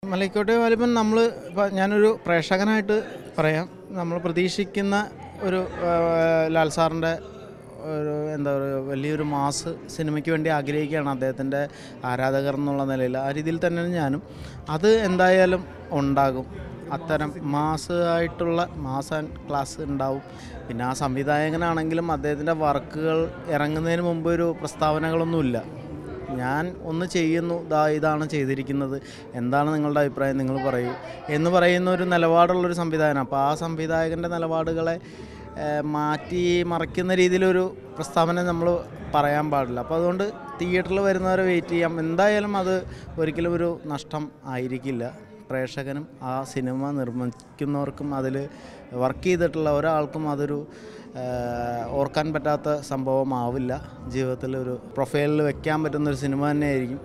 മലൈക്കോട്ടെ വാലിബൻ നമ്മൾ ഇപ്പം ഞാനൊരു പ്രേക്ഷകനായിട്ട് പറയാം നമ്മൾ പ്രതീക്ഷിക്കുന്ന ഒരു ആ, ലാൽ സാറിൻ്റെ ഒരു എന്താ പറയുക വലിയൊരു മാസ് സിനിമയ്ക്ക് വേണ്ടി ആഗ്രഹിക്കുകയാണ് അദ്ദേഹത്തിൻ്റെ ആരാധകർ എന്നുള്ള നിലയിൽ ആ രീതിയിൽ തന്നെയാണ് ഞാനും അത് എന്തായാലും ഉണ്ടാകും അത്തരം മാസ് ആയിട്ടുള്ള മാസ് ആൻഡ് ക്ലാസ് ഉണ്ടാവും പിന്നെ ആ സംവിധായകനാണെങ്കിലും അദ്ദേഹത്തിൻ്റെ വർക്കുകൾ ഇറങ്ങുന്നതിന് മുമ്പ് ഒരു പ്രസ്താവനകളൊന്നുമില്ല ഞാൻ ഒന്ന് ചെയ്യുന്നു ദാ ഇതാണ് ചെയ്തിരിക്കുന്നത് എന്താണ് നിങ്ങളുടെ അഭിപ്രായം നിങ്ങൾ പറയൂ എന്ന് പറയുന്ന ഒരു നിലപാടുള്ളൊരു സംവിധാനം അപ്പോൾ ആ സംവിധായകൻ്റെ നിലപാടുകളെ ഏഹ്, മാറ്റി മറിക്കുന്ന രീതിയിലൊരു പ്രസ്താവന നമ്മൾ പറയാൻ പാടില്ല അപ്പോൾ അതുകൊണ്ട് തിയേറ്ററിൽ വരുന്നവരെ വെയിറ്റ് ചെയ്യാം എന്തായാലും അത് ഒരിക്കലും ഒരു നഷ്ടം ആയിരിക്കില്ല പ്രേക്ഷകനും ആ സിനിമ നിർമ്മിക്കുന്നവർക്കും അതിൽ വർക്ക് ചെയ്തിട്ടുള്ള ഒരാൾക്കും അതൊരു ഏഹ്, ഓർക്കാൻ പറ്റാത്ത സംഭവമാവില്ല ജീവിതത്തിൽ ഒരു പ്രൊഫൈലിൽ വെക്കാൻ പറ്റുന്ന ഒരു സിനിമ തന്നെയായിരിക്കും